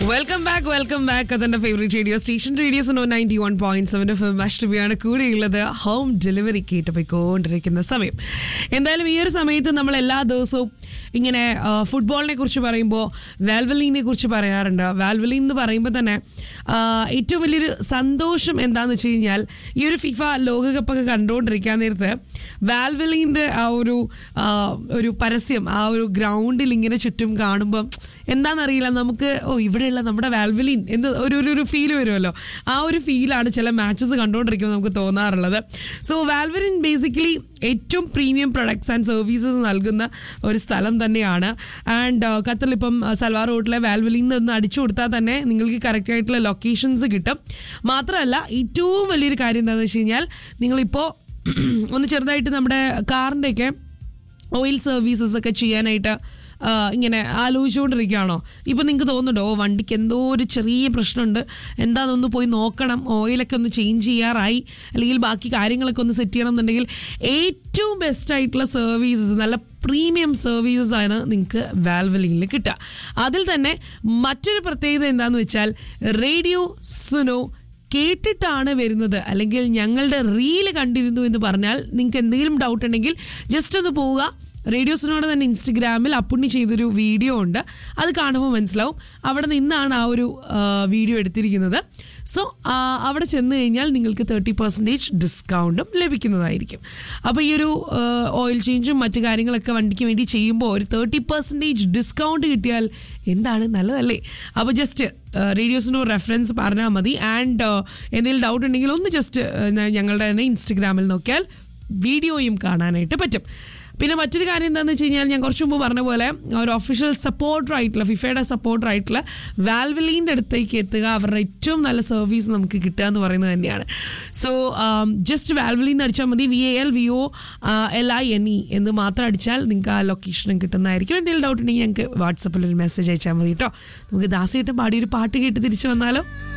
welcome back welcome back അതെന്റെ favourite radio station radio so ninety one point seven F അഷ്ടമിയാണ് കൂടെയുള്ളത് home delivery കേട്ട് പോയിക്കൊണ്ടിരിക്കുന്ന സമയം എന്തായാലും ഈ ഒരു സമയത്ത് നമ്മൾ എല്ലാ ദിവസവും ഇങ്ങനെ ആ, ഫുട്ബോളിനെ കുറിച്ച് പറയുമ്പോൾ വാൽവലീനെ കുറിച്ച് പറയാറുണ്ട് വാൽവലീൻ എന്ന് പറയുമ്പോൾ തന്നെ ആ, ഏറ്റവും വലിയൊരു സന്തോഷം എന്താന്ന് വെച്ച് കഴിഞ്ഞാൽ ഈ ഒരു ഫിഫ ലോകകപ്പൊക്കെ കണ്ടുകൊണ്ടിരിക്കാൻ നേരത്ത് വാൽവലീൻ്റെ ആ ഒരു ആ, ഒരു പരസ്യം ആ ഒരു ഗ്രൗണ്ടിൽ ഇങ്ങനെ ചുറ്റും കാണുമ്പം എന്താണെന്നറിയില്ല നമുക്ക് ഓ ഇവിടെയുള്ള നമ്മുടെ വാൽവലിൻ എന്ന് ഒരു ഒരു ഒരു ഫീൽ വരുമല്ലോ ആ ഒരു ഫീലാണ് ചില മാച്ചസ് കണ്ടുകൊണ്ടിരിക്കുമ്പോൾ നമുക്ക് തോന്നാറുള്ളത് സോ വാൽവലിൻ ബേസിക്കലി ഏറ്റവും പ്രീമിയം പ്രൊഡക്ട്സ് ആൻഡ് സർവീസസ് നൽകുന്ന ഒരു സ്ഥലം തന്നെയാണ് ആൻഡ് ഖത്തറിൽ ഇപ്പം സൽവാർ റോഡിലെ വാൽവലിൻ ഒന്ന് അടിച്ചു കൊടുത്താൽ തന്നെ നിങ്ങൾക്ക് കറക്റ്റ് ആയിട്ടുള്ള ലൊക്കേഷൻസ് കിട്ടും മാത്രമല്ല ഏറ്റവും വലിയൊരു കാര്യം എന്താണെന്ന് വെച്ച് കഴിഞ്ഞാൽ നിങ്ങളിപ്പോൾ ഒന്ന് ചെറുതായിട്ട് നമ്മുടെ കാറിൻ്റെയൊക്കെ ഓയിൽ സർവീസസ് ഒക്കെ ചെയ്യാനായിട്ട് ആ, ഇങ്ങനെ ആലോചിച്ചുകൊണ്ടിരിക്കുകയാണോ ഇപ്പം നിങ്ങൾക്ക് തോന്നുന്നുണ്ടോ ഓ വണ്ടിക്ക് എന്തോ ഒരു ചെറിയ പ്രശ്നമുണ്ട് എന്താണെന്നൊന്ന് പോയി നോക്കണം ഓയിലൊക്കെ ഒന്ന് ചേഞ്ച് ചെയ്യാറായി അല്ലെങ്കിൽ ബാക്കി കാര്യങ്ങളൊക്കെ ഒന്ന് സെറ്റ് ചെയ്യണം എന്നുണ്ടെങ്കിൽ ഏറ്റവും ബെസ്റ്റ് ആയിട്ടുള്ള സർവീസസ് നല്ല പ്രീമിയം സർവീസസ് ആണ് നിങ്ങൾക്ക് വാൽവലിങ്ങിൽ കിട്ടുക അതിൽ തന്നെ മറ്റൊരു പ്രത്യേകത എന്താണെന്ന് വെച്ചാൽ റേഡിയോ സുനോ കേട്ടിട്ടാണ് വരുന്നത് അല്ലെങ്കിൽ ഞങ്ങളുടെ റീല് കണ്ടിരുന്നു എന്ന് പറഞ്ഞാൽ നിങ്ങൾക്ക് എന്തെങ്കിലും ഡൗട്ട് ഉണ്ടെങ്കിൽ ജസ്റ്റ് ഒന്ന് പോവുക റേഡിയോസിനോട് തന്നെ ഇൻസ്റ്റഗ്രാമിൽ അപ്പുണ്ണി ചെയ്തൊരു വീഡിയോ ഉണ്ട് അത് കാണുമ്പോൾ മനസ്സിലാവും അവിടെ നിന്നാണ് ആ ഒരു ആ, വീഡിയോ എടുത്തിരിക്കുന്നത് സോ അവിടെ ചെന്ന് കഴിഞ്ഞാൽ നിങ്ങൾക്ക് തേർട്ടി പെർസെൻറ്റേജ് ഡിസ്കൗണ്ടും ലഭിക്കുന്നതായിരിക്കും അപ്പോൾ ഈ ഒരു ആ, ഓയിൽ ചേഞ്ചും മറ്റു കാര്യങ്ങളൊക്കെ വണ്ടിക്ക് വേണ്ടി ചെയ്യുമ്പോൾ ഒരു തേർട്ടി പെർസെൻറ്റേജ് ഡിസ്കൗണ്ട് കിട്ടിയാൽ എന്താണ് നല്ലതല്ലേ അപ്പോൾ ജസ്റ്റ് റേഡിയോസിനോ റെഫറൻസ് പറഞ്ഞാൽ മതി ആൻഡ് എന്തെങ്കിലും ഡൗട്ട് ഉണ്ടെങ്കിൽ ഒന്ന് ജസ്റ്റ് ഞങ്ങളുടെ തന്നെ ഇൻസ്റ്റഗ്രാമിൽ നോക്കിയാൽ വീഡിയോയും കാണാനായിട്ട് പറ്റും പിന്നെ മറ്റൊരു കാര്യം എന്താണെന്ന് വെച്ച് കഴിഞ്ഞാൽ ഞാൻ കുറച്ച് മുമ്പ് പറഞ്ഞ പോലെ ഒരു ഒഫീഷ്യൽ സപ്പോർട്ടർ ആയിട്ടുള്ള ഫിഫയുടെ സപ്പോർട്ടർ ആയിട്ടുള്ള വാൽവലീൻ്റെ അടുത്തേക്ക് എത്തുക അവരുടെ ഏറ്റവും നല്ല സർവീസ് നമുക്ക് കിട്ടുക എന്ന് പറയുന്നത് തന്നെയാണ് സോ ജസ്റ്റ് വാൽവലീൻ അടിച്ചാൽ മതി V A L V O L I N E എന്ന് മാത്രം അടിച്ചാൽ നിങ്ങൾക്ക് ആ ലൊക്കേഷനും കിട്ടുന്നതായിരിക്കും എന്തെങ്കിലും ഡൗട്ട് ഉണ്ടെങ്കിൽ ഞങ്ങൾക്ക് വാട്സപ്പിൽ ഒരു മെസ്സേജ് അയച്ചാൽ മതി കേട്ടോ നമുക്ക് ദാസേട്ടൻ പാടിയൊരു പാട്ട് കേട്ട് തിരിച്ചു വന്നാലോ